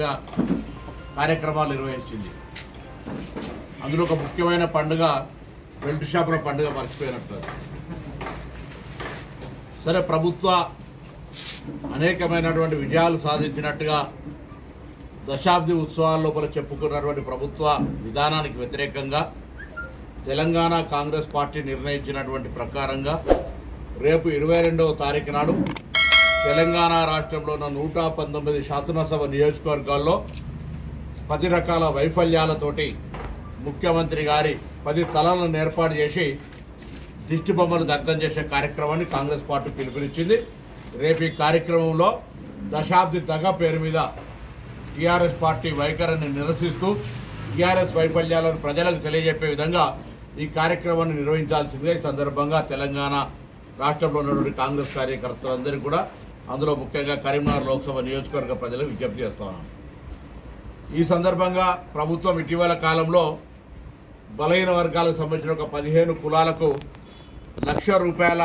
వివిధ కార్యక్రమాలు నిర్వహించింది అందులో ఒక ముఖ్యమైన పండుగ బెల్ట్ షాపుల పండుగ మర్చిపోయినట్లు సరే ప్రభుత్వ అనేకమైనటువంటి విజయాలు సాధించినట్టుగా దశాబ్ది ఉత్సవాల లోపల చెప్పుకున్నటువంటి ప్రభుత్వ విధానానికి వ్యతిరేకంగా తెలంగాణ కాంగ్రెస్ పార్టీ నిర్ణయించినటువంటి ప్రకారంగా రేపు ఇరవై రెండవ తారీఖు నాడు తెలంగాణ రాష్ట్రంలో ఉన్న నూట పంతొమ్మిది శాసనసభ నియోజకవర్గాల్లో పది రకాల వైఫల్యాలతోటి ముఖ్యమంత్రి గారి పది తలలను ఏర్పాటు చేసి దిష్టి బొమ్మలు దగ్ధం చేసే కార్యక్రమాన్ని కాంగ్రెస్ పార్టీ పిలుపునిచ్చింది రేపు ఈ కార్యక్రమంలో దశాబ్ది దగ పేరు మీద టీఆర్ఎస్ పార్టీ వైఖరిని నిరసిస్తూ టీఆర్ఎస్ వైఫల్యాలను ప్రజలకు తెలియజెప్పే విధంగా ఈ కార్యక్రమాన్ని నిర్వహించాల్సిందిగా ఈ సందర్భంగా తెలంగాణ రాష్ట్రంలో ఉన్నటువంటి కాంగ్రెస్ కార్యకర్తలందరికీ కూడా అందులో ముఖ్యంగా కరీంనగర్ లోక్సభ నియోజకవర్గ ప్రజలకు విజ్ఞప్తి చేస్తున్నాను ఈ సందర్భంగా ప్రభుత్వం ఇటీవల కాలంలో బలహీన వర్గాలకు సంబంధించిన ఒక పదిహేను కులాలకు లక్ష రూపాయల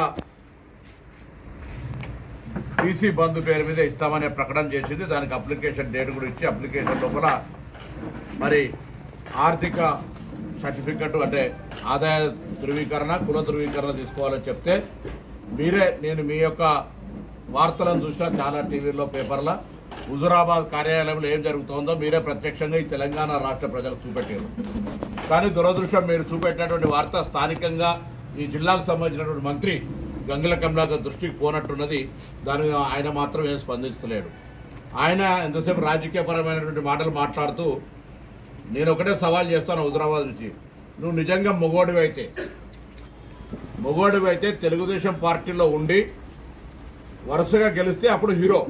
బీసీ బంధు పేరు మీద ఇస్తామనే ప్రకటన చేసింది దానికి అప్లికేషన్ డేట్ కూడా ఇచ్చి అప్లికేషన్ లోపల మరి ఆర్థిక సర్టిఫికెట్ అంటే ఆదాయ ధృవీకరణ కుల ధృవీకరణ తీసుకోవాలని చెప్తే మీరే నేను మీ యొక్క వార్తలను చూసినా చాలా టీవీల్లో పేపర్ల హుజురాబాద్ కార్యాలయంలో ఏం జరుగుతోందో మీరే ప్రత్యక్షంగా ఈ తెలంగాణ రాష్ట్ర ప్రజలకు చూపెట్టారు కానీ దురదృష్టం మీరు చూపెట్టినటువంటి వార్త స్థానికంగా ఈ జిల్లాకు సంబంధించినటువంటి మంత్రి గంగుల కమలాకర్ దృష్టికి పోనట్టున్నది దాని మీద ఆయన మాత్రం ఏం స్పందించలేడు ఆయన ఎంతసేపు రాజకీయపరమైనటువంటి మాటలు మాట్లాడుతూ నేను ఒకటే సవాల్ చేస్తాను హుజరాబాద్ నుంచి నువ్వు నిజంగా మొగోడివి అయితే మొగోడివి అయితే తెలుగుదేశం పార్టీలో ఉండి వరుసగా గెలిస్తే అప్పుడు హీరో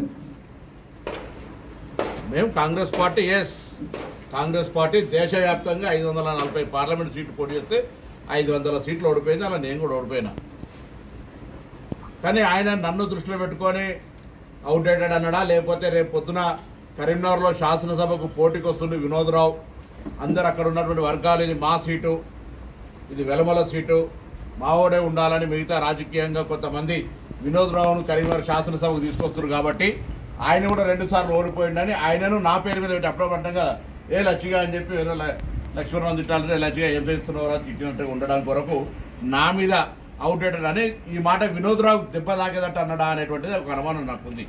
మేము Congress party yes Congress party దేశవ్యాప్తంగా ఐదు వందల నలభై పార్లమెంట్ సీట్లు పోటీ చేస్తే ఐదు వందల సీట్లు ఓడిపోయింది అలా నేను కూడా ఓడిపోయినా కానీ ఆయన నన్ను దృష్టిలో పెట్టుకొని అవుట్డేటెడ్ అన్నాడా లేకపోతే రేపు పొద్దున కరీంనగర్లో శాసనసభకు పోటీకి వస్తుండే వినోద్రావు అందరు అక్కడ ఉన్నటువంటి వర్గాలు ఇది మా సీటు ఇది వెలమల సీటు మావోడే ఉండాలని మిగతా రాజకీయంగా కొంతమంది వినోద్ రావును కరీంనగర్ శాసనసభకు తీసుకొస్తున్నారు కాబట్టి ఆయన కూడా రెండు సార్లు ఓడిపోయిండని ఆయనను నా పేరు మీద పెట్టి అప్పుడప్పుడు కదా ఏ లచ్చిగా అని చెప్పి వేరే లక్ష్మణరావు తిట్టాలంటే లచ్చిగా ఏం చేస్తున్నారో తిట్టినట్టు ఉండడానికి కొరకు నా మీద అవుట్డేటెడ్ అని ఈ మాట వినోద్ రావు దెబ్బ తాకేదట అన్నడా అనేటువంటిది ఒక అనుమానం నాకుంది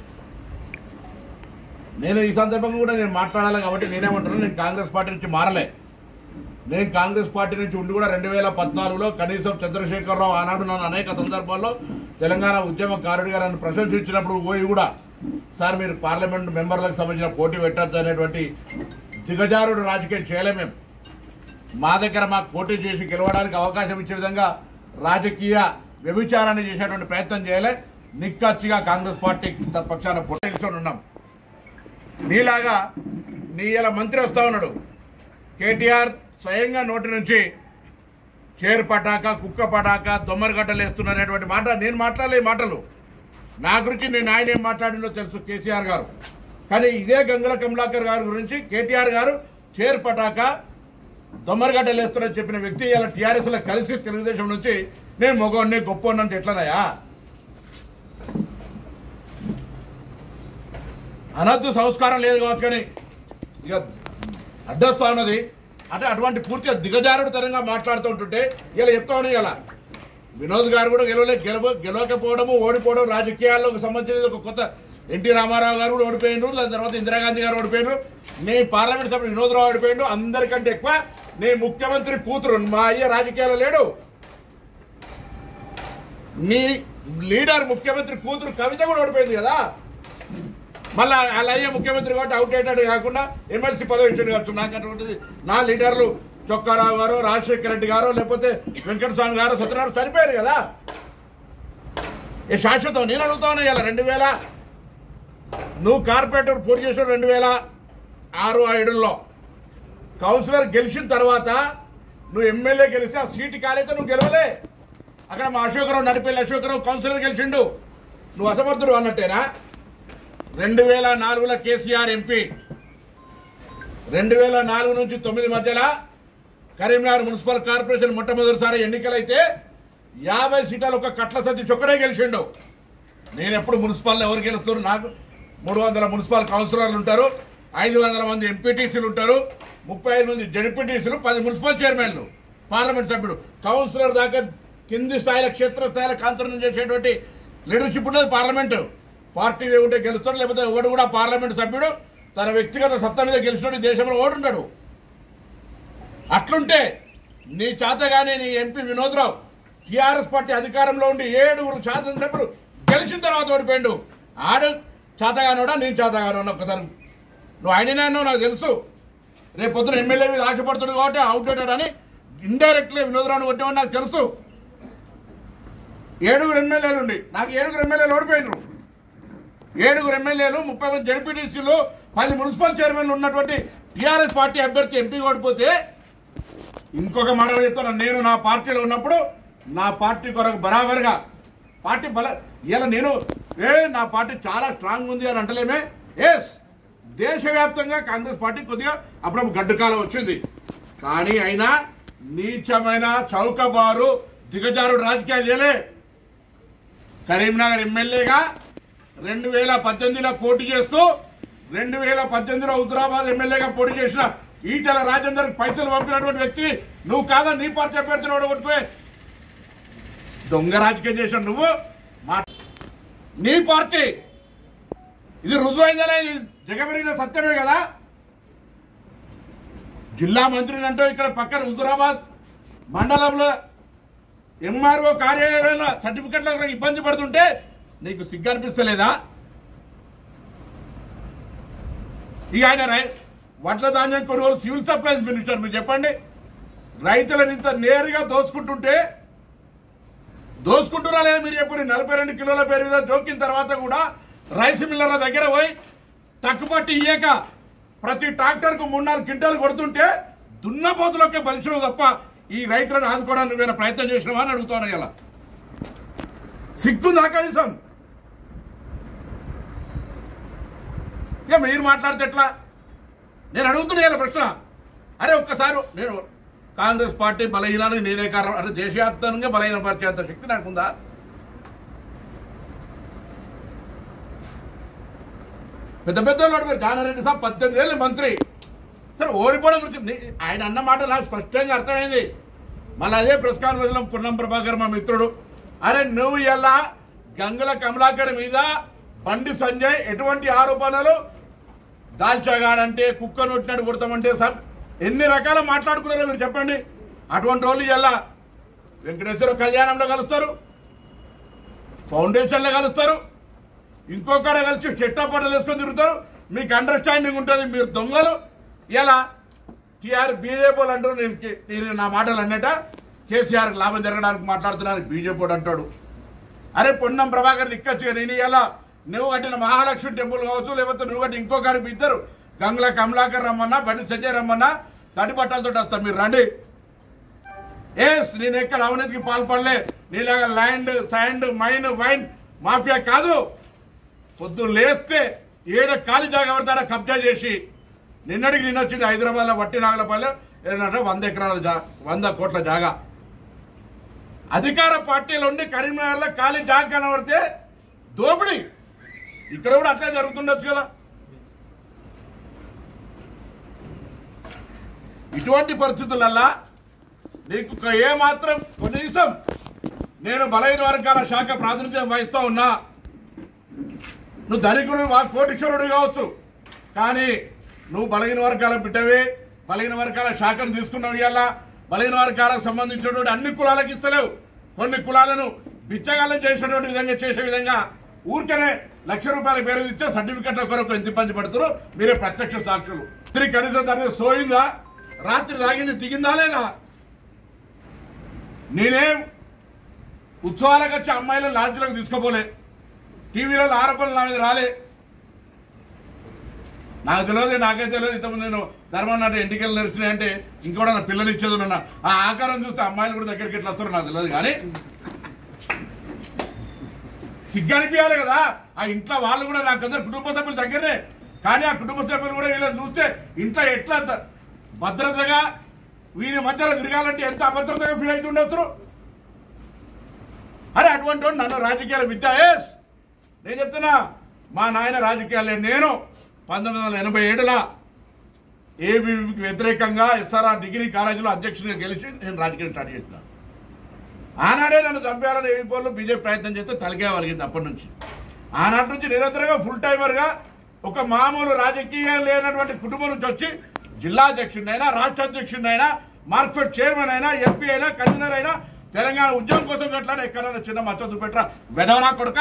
నేను ఈ సందర్భంగా కూడా నేను మాట్లాడాలి కాబట్టి నేనేమంటున్నాను నేను కాంగ్రెస్ పార్టీ నుంచి మారలే నేను కాంగ్రెస్ పార్టీ నుంచి ఉండి కూడా రెండు వేల పద్నాలుగులో కనీసం చంద్రశేఖరరావు ఆనాడు నన్ను అనేక సందర్భాల్లో తెలంగాణ ఉద్యమకారుడిగా నన్ను ప్రశంసించినప్పుడు పోయి కూడా సార్ మీరు పార్లమెంట్ మెంబర్లకు సంబంధించిన పోటీ పెట్టద్దు అనేటువంటి దిగజారుడు రాజకీయం చేయలే మేము మా దగ్గర మాకు పోటీ చేసి గెలవడానికి అవకాశం ఇచ్చే విధంగా రాజకీయ వ్యభిచారాన్ని చేసేటువంటి ప్రయత్నం చేయలే నిక్కచ్చిగా కాంగ్రెస్ పార్టీ పక్షాన పోటీ నిల్చొని ఉన్నాం నీలాగా నీ ఇలా మంత్రి వస్తా ఉన్నాడు కేటీఆర్ స్వయంగా నోటి నుంచి చేరు పటాక కుక్క పటాక దొమ్మరిగడ్డలు వేస్తున్నటువంటి మాట నేను మాట్లాడలే ఈ మాటలు నా గురించి నేను ఆయన ఏం మాట్లాడిందో తెలుసు కేసీఆర్ గారు కానీ ఇదే గంగుల కమలాకర్ గారి గురించి కేటీఆర్ గారు చేరు పటాక దొమ్మరిగడ్డలు వేస్తున్నని చెప్పిన వ్యక్తి ఇలా టీఆర్ఎస్ లో కలిసి తెలుగుదేశం నుంచి నేను మగవాడిని గొప్ప అంటే ఎట్లనయా అనద్దు సంస్కారం లేదు కావచ్చు కానీ ఇక అడ్డొస్తా ఉన్నది అంటే అటువంటి పూర్తిగా దిగజారుడు తరంగా మాట్లాడుతూ ఉంటుంటే ఇలా చెప్తా ఉన్నాయి ఇలా వినోద్ గారు కూడా గెలవలే గెలవ గెలవకపోవడము ఓడిపోవడం రాజకీయాల్లోకి సంబంధించిన ఒక కొత్త ఎన్టీ రామారావు గారు కూడా ఓడిపోయిండ్రు దాని తర్వాత ఇందిరాగాంధీ గారు ఓడిపోయిండ్రు నే పార్లమెంట్ సభ్యుడు వినోద్ రావు ఓడిపోయిండు అందరికంటే ఎక్కువ నే ముఖ్యమంత్రి కూతురు మా అయ్య రాజకీయాల్లో లేడు నీ లీడర్ ముఖ్యమంత్రి కూతురు కవిత కూడా ఓడిపోయింది కదా మళ్ళా అలా అయ్యే ముఖ్యమంత్రి కాబట్టి అవుట్ అయ్యేటట్టు కాకుండా ఎమ్మెల్సీ పదవి ఇచ్చింది కావచ్చు నాకు అటువంటిది నా లీడర్లు చొక్కారావు గారు రాజశేఖర రెడ్డి గారు లేకపోతే వెంకటస్వామి గారు సత్యనారాయణ చనిపోయారు కదా ఏ శాశ్వతం నేను అడుగుతాను ఇలా రెండు వేల నువ్వు కార్పొరేటర్ పోటీ చేసిన రెండు వేల ఆరు ఏడులో కౌన్సిలర్ గెలిచిన తర్వాత నువ్వు ఎమ్మెల్యే గెలిస్తే ఆ సీటు కాలైతే నువ్వు గెలవలే అక్కడ మా అశోకరావు నడిపల్లి అశోకరావు కౌన్సిలర్ గెలిచిండు నువ్వు అసమర్థుడు అన్నట్టేనా రెండు వేల నాలుగులో కేసీఆర్ ఎంపీ రెండు వేల నాలుగు నుంచి తొమ్మిది మధ్యలో కరీంనగర్ మున్సిపల్ కార్పొరేషన్ మొట్టమొదటిసారి ఎన్నికలైతే యాభై సీటాలు ఒక కట్ల సత్తి చొక్కడే గెలిచిండు నేను ఎప్పుడు మున్సిపల్ ఎవరు గెలుస్తారు నాకు మూడు వందల మున్సిపల్ కౌన్సిలర్లు ఉంటారు ఐదు వందల మంది ఎంపీటీసీలు ఉంటారు ముప్పై ఐదు మంది జడ్పీటీసీలు పది మున్సిపల్ చైర్మన్లు పార్లమెంట్ సభ్యుడు కౌన్సిలర్ దాకా కింది స్థాయిలో క్షేత్ర స్థాయిలో కాంతరం చేసేటువంటి లీడర్షిప్ ఉన్నది పార్లమెంటు పార్టీ ఉంటే గెలుస్తాడు లేకపోతే ఒకడు కూడా పార్లమెంట్ సభ్యుడు తన వ్యక్తిగత సత్తా మీద గెలిచినట్టు ఈ దేశంలో ఓడుంటాడు అట్లుంటే నీ చేతగానే నీ ఎంపీ వినోద్రావు టీఆర్ఎస్ పార్టీ అధికారంలో ఉండి ఏడుగురు శాసనసభ్యులు గెలిచిన తర్వాత ఓడిపోయిండు ఆడు చేతగానోడా నేను చేతగానోడా ఒక్కసారి నువ్వు ఆయననే అన్నావు నాకు తెలుసు రేపు పొద్దున ఎమ్మెల్యే మీద ఆశపడుతుంది కాబట్టి అవుట్డేటెడ్ అని ఇండైరెక్ట్లీ వినోదరావుని కొట్టేవాడు నాకు తెలుసు ఏడుగురు ఎమ్మెల్యేలు ఉండి నాకు ఏడుగురు ఎమ్మెల్యేలు ఓడిపోయినరు ఏడుగురు ఎమ్మెల్యేలు ముప్పై మంది జడ్పీటీసీలు పది మున్సిపల్ చైర్మన్లు ఉన్నటువంటి టీఆర్ఎస్ పార్టీ అభ్యర్థి ఎంపీ ఓడిపోతే ఇంకొక మాట చెప్తాను నేను నా పార్టీలో ఉన్నప్పుడు నా పార్టీ కొరకు బరాబర్గా పార్టీ బల ఇలా నేను ఏ నా పార్టీ చాలా స్ట్రాంగ్ ఉంది అని అంటలేమే ఎస్ దేశవ్యాప్తంగా కాంగ్రెస్ పార్టీ కొద్దిగా అప్పుడప్పుడు గడ్డు కాలం వచ్చింది కానీ అయినా నీచమైన చౌకబారు దిగజారుడు రాజకీయాలు చేయలే కరీంనగర్ ఎమ్మెల్యేగా రెండు వేల పద్దెనిమిదిలో పోటీ చేస్తూ రెండు వేల పద్దెనిమిదిలో హుజరాబాద్ ఎమ్మెల్యేగా పోటీ చేసిన ఈటల రాజేందర్ పైసలు పంపినటువంటి వ్యక్తి నువ్వు కాదా నీ పార్టీ అభ్యర్థిని ఓడగొట్టుకునే దొంగ రాజకీయం చేసిన నువ్వు మా నీ పార్టీ ఇది రుజువైందనే ఇది జగమెరిగిన సత్యమే కదా జిల్లా మంత్రిని అంటూ ఇక్కడ పక్కన హుజురాబాద్ మండలంలో ఎంఆర్ఓ కార్యాలయంలో సర్టిఫికెట్లకు ఇబ్బంది పడుతుంటే నీకు సిగ్గు అనిపిస్తలేదా ఇక ఆయన రై వడ్ల ధాన్యం కొనుగోలు సివిల్ సప్లైస్ మినిస్టర్ మీరు చెప్పండి రైతులను ఇంత నేరుగా దోసుకుంటుంటే దోసుకుంటున్నా లేదా మీరు చెప్పండి నలభై రెండు కిలోల పేరు మీద జోకిన తర్వాత కూడా రైస్ మిల్లర్ల దగ్గర పోయి తక్కుపట్టి ఇయ్యక ప్రతి ట్రాక్టర్కు మూడు నాలుగు క్వింటాలు కొడుతుంటే దున్నపోతులకే బలిచడం తప్ప ఈ రైతులను ఆదుకోవడానికి నువ్వేనా ప్రయత్నం చేసినావా అని అడుగుతాను ఇలా సిగ్గుందా కనీసం ఇక మీరు మాట్లాడితే ఎట్లా నేను అడుగుతున్నా ఇలా ప్రశ్న అరే ఒక్కసారి నేను కాంగ్రెస్ పార్టీ బలహీనానికి నేనే కారణం అంటే దేశవ్యాప్తంగా బలహీన పరిచేంత శక్తి నాకుందా పెద్ద పెద్ద వాళ్ళు మీరు జానారెడ్డి సాబ్ పద్దెనిమిది ఏళ్ళు మంత్రి సరే ఓడిపోవడం గురించి నీ- ఆయన అన్న మాట నాకు స్పష్టంగా అర్థమైంది మళ్ళీ అదే ప్రెస్ కాన్ఫరెన్స్లో పున్నం ప్రభాకర్ మా మిత్రుడు అరే నువ్వు ఎలా గంగుల కమలాకర్ మీద బండి సంజయ్ ఎటువంటి ఆరోపణలు దాల్చగాడంటే కుక్క నొట్టినట్టు కొడతామంటే సబ్ ఎన్ని రకాల మాట్లాడుకున్నారో మీరు చెప్పండి అటువంటి వాళ్ళు ఎలా వెంకటేశ్వర కళ్యాణంలో కలుస్తారు ఫౌండేషన్లో కలుస్తారు ఇంకొకడ కలిసి చెట్టపట్టలు వేసుకొని తిరుగుతారు మీకు అండర్స్టాండింగ్ ఉంటుంది మీరు దొంగలు ఎలా టీఆర్ బీజేపీ అంటారు నేను కే- నేను నా మాటలు అన్నట కేసీఆర్ లాభం జరగడానికి మాట్లాడుతున్నాను బీజేపీ అంటాడు అరే పొన్నం ప్రభాకర్ నిక్కచ్చు నేను ఎలా నువ్వు కట్టిన మహాలక్ష్మి టెంపుల్ కావచ్చు లేకపోతే నువ్వు కట్టి ఇంకో గారికి ఇద్దరు గంగుల కమలాకర్ రమ్మన్నా బండి సంజయ్ రమ్మన్నా తడి బట్టలతో వస్తారు మీరు రండి ఎస్ నేను ఎక్కడ అవినీతికి పాల్పడలే నీలాగా land sand mine wine mafia కాదు పొద్దున్న లేస్తే ఏడ ఖాళీ జాగా పడతాడ కబ్జా చేసి నిన్నటికి నిన్న వచ్చింది హైదరాబాద్లో వట్టి నాగలపల్లె ఏంటంటే వంద ఎకరాల జా వంద కోట్ల జాగా అధికార పార్టీలు ఉండి కరీంనగర్లో ఖాళీ జాగా కనబడితే దోపిడీ ఇక్కడ కూడా అట్లే జరుగుతుండొచ్చు కదా ఇటువంటి పరిస్థితులల్లా నీకు ఒక ఏ మాత్రం కనీసం నేను బలైన వర్గాల శాఖ ప్రాతినిధ్యం వహిస్తా ఉన్నా నువ్వు ధనికుడు వా- కోటీశ్వరుడు కావచ్చు కానీ నువ్వు బలహీన వర్గాల బిడ్డవే బలహీన వర్గాల శాఖను తీసుకున్నావు ఇవాళ బలహీన వర్గాలకు సంబంధించినటువంటి అన్ని కులాలకు ఇస్తలేవు కొన్ని కులాలను బిచ్చగాలం చేసినటువంటి విధంగా చేసే విధంగా ఊరికనే లక్ష రూపాయల పేరు ఇచ్చే సర్టిఫికెట్ల కొరకు ఎంత ఇబ్బంది పడుతున్నారు మీరే ప్రత్యక్ష సాక్షులు స్త్రీ కనీసం దాని మీద సోయిందా రాత్రి తాగింది దిగిందా లేదా నేనేం ఉత్సవాలకు వచ్చి అమ్మాయిలను లాడ్జ్లకు తీసుకోపోలే టీవీలలో ఆరోపణలు నా మీద రాలే నాకు తెలియదు నాకే తెలియదు ఇంతకుముందు నేను ధర్మం అంటే ఎంటికలు నడిచినాయి అంటే ఇంకోటి నా పిల్లలు ఇచ్చేది ఉన్నా ఆ ఆకారం చూస్తే అమ్మాయిలు కూడా దగ్గరికి ఎట్లా వస్తారో నాకు తెలియదు కానీ సిగ్గు అనిపించాలి కదా ఆ ఇంట్లో వాళ్ళు కూడా నాకు అందరు కుటుంబ సభ్యులు దగ్గరనే కానీ ఆ కుటుంబ సభ్యులు కూడా వీళ్ళని చూస్తే ఇంట్లో ఎట్లా ద- భద్రతగా వీరి మధ్యలో తిరగాలంటే ఎంత అభద్రతగా ఫీల్ అవుతుండొచ్చు అరే అటువంటి వాడు నన్ను రాజకీయాల విద్య ఎస్ నేను చెప్తున్నా మా నాయన రాజకీయాలే నేను పంతొమ్మిది వందల ఎనభై ఏడులో ఏబీవీకి వ్యతిరేకంగా ఎస్ఆర్ఆర్ డిగ్రీ కాలేజీలో అధ్యక్షుడిగా గెలిచి నేను రాజకీయం స్టార్ట్ చేసిన ఆనాడే నన్ను చంపేయాలని ఏబీ పోలు బీజేపీ ప్రయత్నం చేస్తే తలకే వలిగింది అప్పటి నుంచి ఆనాటి నుంచి నిరంతరంగా ఫుల్ టైమర్గా ఒక మామూలు రాజకీయం లేనటువంటి కుటుంబం నుంచి వచ్చి జిల్లా అధ్యక్షుడినైనా రాష్ట్ర అధ్యక్షుడినైనా మార్కెట్ చైర్మన్ అయినా ఎంపీ అయినా కన్వీనర్ అయినా తెలంగాణ ఉద్యమం కోసం ఎట్లా ఎక్కడైనా చిన్న మచ్చ చూపెట్టరా వెదవనా కొడుక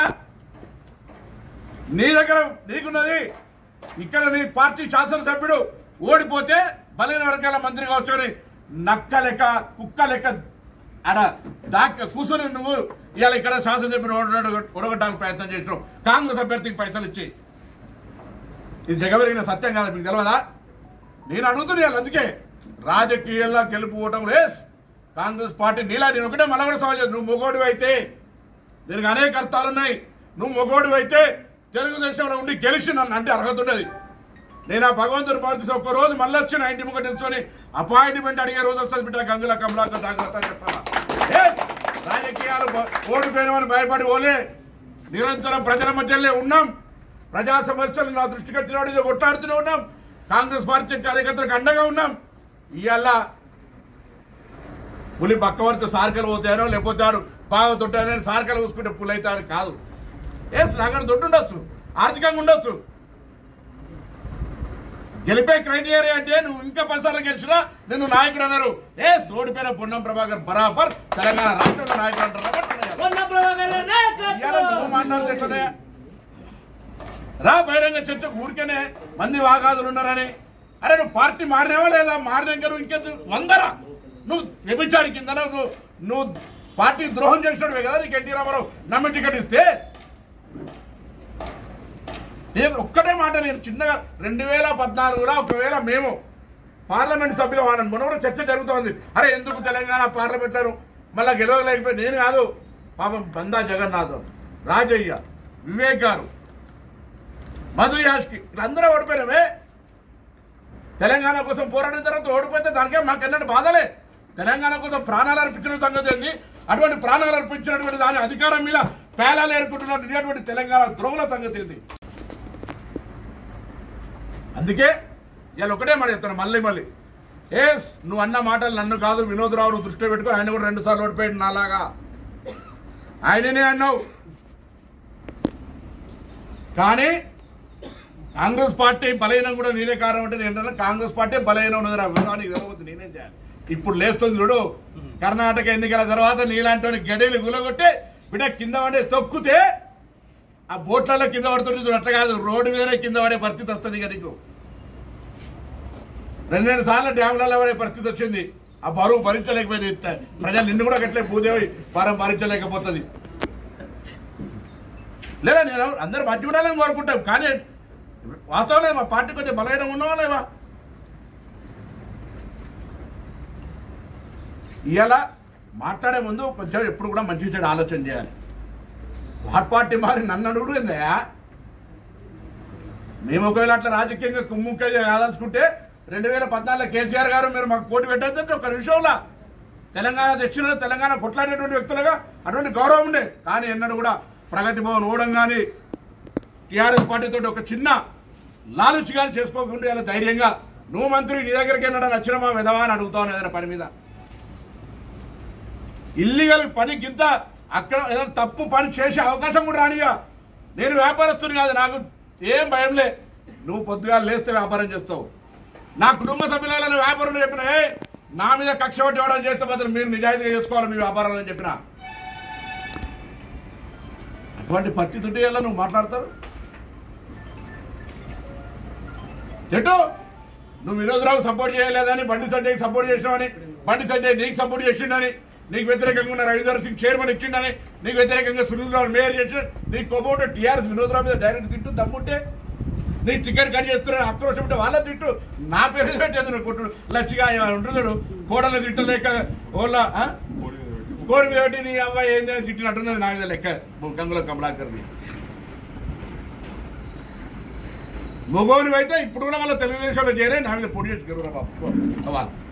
నీ దగ్గర నీకున్నది ఇక్కడ నీ పార్టీ శాసనసభ్యుడు ఓడిపోతే బలైన వర్గాల మంత్రి కావచ్చని నక్క లెక్క కుక్క లెక్క ఆడ దాక్క కూర్చొని నువ్వు ఇవాళ ఇక్కడ శాసనసభ్యుడు ఓడగొట్టడానికి ప్రయత్నం చేసినావు కాంగ్రెస్ అభ్యర్థికి పైసలు ఇచ్చి ఇది జగవరిగిన సత్యం కాదు మీకు తెలియదా నేను అడుగుతున్నా ఇవాళ అందుకే రాజకీయాల్లో గెలుపు ఓటం రేస్ కాంగ్రెస్ పార్టీ నీలా నేను ఒకటే మళ్ళీ కూడా సవాల్ చేస్తాను నువ్వు మొగోడివి అయితే దీనికి అనేక అర్థాలు ఉన్నాయి నువ్వు మొగోడివి అయితే తెలుగుదేశంలో ఉండి గెలిచి నన్ను అంటే అర్హత ఉండేది నేను ఆ భగవంతుని ప్రార్థిస్తే ఒక్క రోజు మళ్ళీ వచ్చి నా ఇంటి ముఖం నిల్చొని అపాయింట్మెంట్ అడిగే రోజు వస్తుంది బిడ్డ గంగుల కమలాక జాగ్రత్త అని చెప్తాను ఏ, రాజకీయాలు బ- ఓడిపోయినామని భయపడి ఓలే నిరంతరం ప్రజల మధ్యలో ఉన్నాం ప్రజా సమస్యలు నా దృష్టికి వచ్చినప్పుడు కొట్టాడుతూనే ఉన్నాం కాంగ్రెస్ పార్టీ కార్యకర్తలకు అండగా ఉన్నాం ఇవాళ పులి పక్కవరితో సార్కలు పోతానో లేకపోతే ఆడు బాగా తొట్టానో సార్కలు చూసుకుంటే పులి అవుతాడు కాదు ఏ అక్కడ దొడ్డు ఉండొచ్చు ఆర్థికంగా ఉండొచ్చు గెలిపే క్రైటీరియా అంటే నువ్వు ఇంకా పదిసార్లు గెలిచినా నేను నాయకుడు అన్నారు ఏ ఓడిపోయిన పొన్నం ప్రభాకర్ బరాబర్ తెలంగాణ రాష్ట్రంలో నాయకుడు అంటారు పొన్న ప్రభాకర్ ఇవాళ నాయకత్వం నువ్వు మాట్లాడితే ఎట్లనే? రా బహిరంగ చర్చ ఊరికేనే మంది వాగాదులు ఉన్నారని అరే నువ్వు పార్టీ మారినావా లేదా మారినాక నువ్వు ఇంకెందుకు వందరా నువ్వు వ్యభిచారి కింద నువ్వు నువ్వు పార్టీ ద్రోహం చేసినట్టువే కదా నీకు ఎన్టీ రామారావు నమ్మి టికెట్ ఇస్తే నేను ఒక్కటే మాట నేను చిన్నగా రెండు వేల పద్నాలుగులో ఒకవేళ మేము పార్లమెంట్ సభ్యులు వాడను మొన్న కూడా చర్చ జరుగుతోంది అరే ఎందుకు తెలంగాణ పార్లమెంట్లో మళ్ళీ గెలవలేకపోయి నేను కాదు పాపం బందా జగన్నాథ్ రాజయ్య వివేక్ గారు మధు యాష్కి వీళ్ళందరూ ఓడిపోయినామే తెలంగాణ కోసం పోరాడిన తర్వాత ఓడిపోతే దానికే మాకు ఎన్నటి బాధలే తెలంగాణ కోసం ప్రాణాలు అర్పించిన సంగతి ఏంది అటువంటి ప్రాణాలు అర్పించినటువంటి దాని అధికారం మీద పేలాలు ఏర్కొంటున్నటువంటి తెలంగాణ ద్రోవుల సంగతి ఏంది అందుకే ఇవాళ ఒకటే మాట చెప్తాను మళ్ళీ మళ్ళీ ఏ నువ్వు అన్న మాటలు నన్ను కాదు వినోద్ రావు నువ్వు దృష్టిలో పెట్టుకో ఆయన కూడా రెండు సార్లు ఓడిపోయాడు నాలాగా ఆయననే అన్నావు కానీ కాంగ్రెస్ పార్టీ బలహీనం కూడా నేనే కారణం అంటే నేను అంటున్నా, కాంగ్రెస్ పార్టీ బలహీనం ఉన్నది రా విధానికి తెలవద్దు నేనేం చేయాలి ఇప్పుడు లేస్తుంది చూడు కర్ణాటక ఎన్నికల తర్వాత నీలాంటి గడీలు గులగొట్టి బిడ్డ కింద పడే తొక్కితే ఆ బోట్లలో కింద పడుతుంటే చూడు అట్లా కాదు రోడ్డు మీదనే కింద పడే పరిస్థితి వస్తుంది ఇక నీకు రెండు రెండు సార్లు డ్యామ్లలో పడే పరిస్థితి వచ్చింది ఆ బరువు భరించలేకపోయింది ప్రజలు నిన్ను కూడా గట్లే భూదేవి భారం భరించలేకపోతుంది లేదా నేను అందరు మంచి ఉండాలని కోరుకుంటాం కానీ వాస్తవం మా పార్టీ కొంచెం బలహీనం ఉన్నావా లేవా ఇవాళ మాట్లాడే ముందు కొంచెం ఎప్పుడు కూడా మంచి చెడు ఆలోచన చేయాలి వాట్ పార్టీ మారి నన్ను అడుగుడు ఏందయ్యా మేము ఒకవేళ అట్లా రాజకీయంగా కుమ్ముక్క కాదలుచుకుంటే రెండు వేల పద్నాలుగులో కేసీఆర్ గారు మీరు మాకు పోటీ పెట్టేదంటే ఒక విషయంలో తెలంగాణ దక్షిణ తెలంగాణ కొట్లాడేటువంటి వ్యక్తులుగా అటువంటి గౌరవం ఉండే కానీ ఎన్నడూ కూడా ప్రగతి భవన్ ఓడం కానీ టీఆర్ఎస్ పార్టీతో ఒక చిన్న లాలుచి కానీ చేసుకోకుండా ఇలా ధైర్యంగా నువ్వు మంత్రి నీ దగ్గరికి వెళ్ళడం నచ్చినమా విధవా అని అడుగుతావు ఏదైనా పని మీద ఇల్లీగల్ పని గింత అక్కడ ఏదైనా తప్పు పని చేసే అవకాశం కూడా రానిగా నేను వ్యాపారస్తుని కాదు నాకు ఏం భయంలే నువ్వు పొద్దుగా లేస్తే వ్యాపారం చేస్తావు నా కుటుంబ సభ్యులను వ్యాపారం చెప్పిన "ఏయ్, నా మీద కక్ష పట్టి చేస్తే మాత్రం మీరు నిజాయితీగా చేసుకోవాలి మీ వ్యాపారాలని చెప్పిన అటువంటి పరిస్థితి ఉంటే ఎలా నువ్వు మాట్లాడతారు చెట్టు నువ్వు వినోదరావు సపోర్ట్ చేయలేదని బండి సంజయ్కి సపోర్ట్ చేసినావని బండి సంజయ్ నీకు సపోర్ట్ చేసిండని నీకు వ్యతిరేకంగా ఉన్న రవీందర్ సింగ్ చైర్మన్ ఇచ్చిండని నీకు వ్యతిరేకంగా సునీల్ రావు మేయర్ చేసిన నీకు కోపం టీఆర్ఎస్ వినోదరావు మీద డైరెక్ట్ తిట్టు దమ్ముంటే నీ టికెట్ కట్ చేస్తున్నా ఆక్రోషం ఉంటే వాళ్ళ తిట్టు నా పేరు పెట్టేది నువ్వు కొట్టుడు లచ్చిగా ఉంటున్నాడు కోడలు తిట్టలేక ఓళ్ళ ఆ? కోడి మీద పెట్టి నీ అబ్బాయి ఏం చేసి తిట్టినట్టున్నది నా మీద లెక్క గంగుల కమలాకర్ని మగోని అయితే ఇప్పుడు కూడా మళ్ళీ తెలుగుదేశంలో చేరే నా మీద పొడి చేసి గెలువురా బాబు వాళ్ళు